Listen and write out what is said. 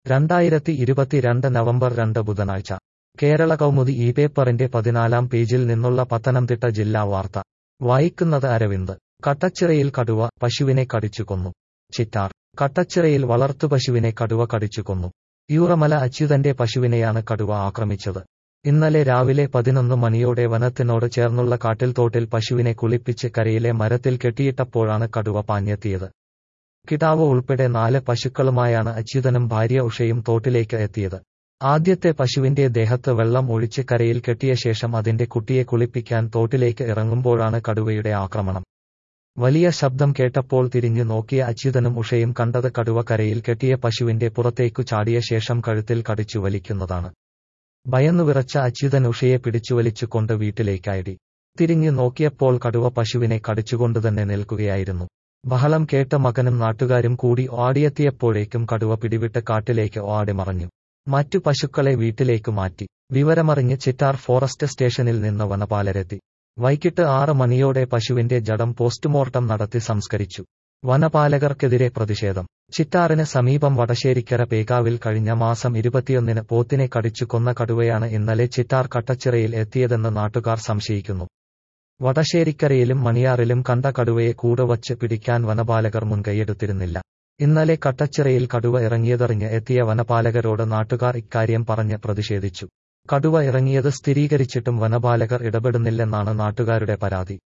രണ്ടായിരത്തി ഇരുപത്തിരണ്ട് നവംബർ രണ്ട് ബുധനാഴ്ച കേരള കൗമുദി ഈ പേപ്പറിന്റെ പതിനാലാം പേജിൽ നിന്നുള്ള പത്തനംതിട്ട ജില്ലാ വാർത്ത വായിക്കുന്നത് അരവിന്ദ് കട്ടച്ചിറയിൽ കടുവ പശുവിനെ കടിച്ചു കൊന്നു ചിറ്റാർ കട്ടച്ചിറയിൽ വളർത്തുപശുവിനെ കടുവ കടിച്ചു കൊന്നു യൂറമല അച്യുതന്റെ പശുവിനെയാണ് കടുവ ആക്രമിച്ചത് ഇന്നലെ രാവിലെ പതിനൊന്ന് മണിയോടെ വനത്തിനോട് ചേർന്നുള്ള കാട്ടിൽ തോട്ടിൽ പശുവിനെ കുളിപ്പിച്ച് കരയിലെ മരത്തിൽ കെട്ടിയിട്ടപ്പോഴാണ് കടുവ പാഞ്ഞെത്തിയത് കിടാവ് ഉൾപ്പെടെ നാല് പശുക്കളുമായാണ് അച്യുതനും ഭാര്യ ഉഷയും തോട്ടിലേക്ക് എത്തിയത് ആദ്യത്തെ പശുവിന്റെ ദേഹത്ത് വെള്ളം ഒഴിച്ച് കരയിൽ കെട്ടിയ ശേഷം അതിന്റെ കുട്ടിയെ കുളിപ്പിക്കാൻ തോട്ടിലേക്ക് ഇറങ്ങുമ്പോഴാണ് കടുവയുടെ ആക്രമണം വലിയ ശബ്ദം കേട്ടപ്പോൾ തിരിഞ്ഞു നോക്കിയ അച്യുതനും ഉഷയും കണ്ടത് കടുവ കരയിൽ കെട്ടിയ പശുവിന്റെ പുറത്തേക്കു ചാടിയ ശേഷം കഴുത്തിൽ കടിച്ചു വലിക്കുന്നതാണ് ഭയന്നു വിറച്ച അച്യുതൻ ഉഷയെ പിടിച്ചുവലിച്ചുകൊണ്ട് വീട്ടിലേക്കായി തിരിഞ്ഞു നോക്കിയപ്പോൾ കടുവ പശുവിനെ കടിച്ചുകൊണ്ടുതന്നെ നിൽക്കുകയായിരുന്നു ബഹളം കേട്ട മകനും നാട്ടുകാരും കൂടി ഓടിയെത്തിയപ്പോഴേക്കും കടുവ പിടിവിട്ട് കാട്ടിലേക്ക് ഓടി മറഞ്ഞു മറ്റു പശുക്കളെ വീട്ടിലേക്ക് മാറ്റി വിവരമറിഞ്ഞ് ചിറ്റാർ ഫോറസ്റ്റ് സ്റ്റേഷനിൽ നിന്ന് വനപാലരെത്തി വൈകിട്ട് ആറ് മണിയോടെ പശുവിന്റെ ജഡം പോസ്റ്റ്മോർട്ടം നടത്തി സംസ്കരിച്ചു വനപാലകർക്കെതിരെ പ്രതിഷേധം ചിറ്റാറിന് സമീപം വടശ്ശേരിക്കര പേകാവിൽ കഴിഞ്ഞ മാസം ഇരുപത്തിയൊന്നിന് പോത്തിനെ കടിച്ചു കൊന്ന കടുവയാണ് ഇന്നലെ ചിറ്റാർ കട്ടച്ചിറയിൽ എത്തിയതെന്ന് നാട്ടുകാർ സംശയിക്കുന്നു വടശ്ശേരിക്കരയിലും മണിയാറിലും കണ്ട കടുവയെ കൂടെ വച്ച് പിടിക്കാൻ വനപാലകർ മുൻകൈയെടുത്തിരുന്നില്ല ഇന്നലെ കട്ടച്ചിറയിൽ കടുവ ഇറങ്ങിയതറിഞ്ഞ് എത്തിയ വനപാലകരോട് നാട്ടുകാർ ഇക്കാര്യം പറഞ്ഞ് പ്രതിഷേധിച്ചു കടുവ ഇറങ്ങിയത് സ്ഥിരീകരിച്ചിട്ടും വനപാലകർ ഇടപെടുന്നില്ലെന്നാണ് നാട്ടുകാരുടെ പരാതി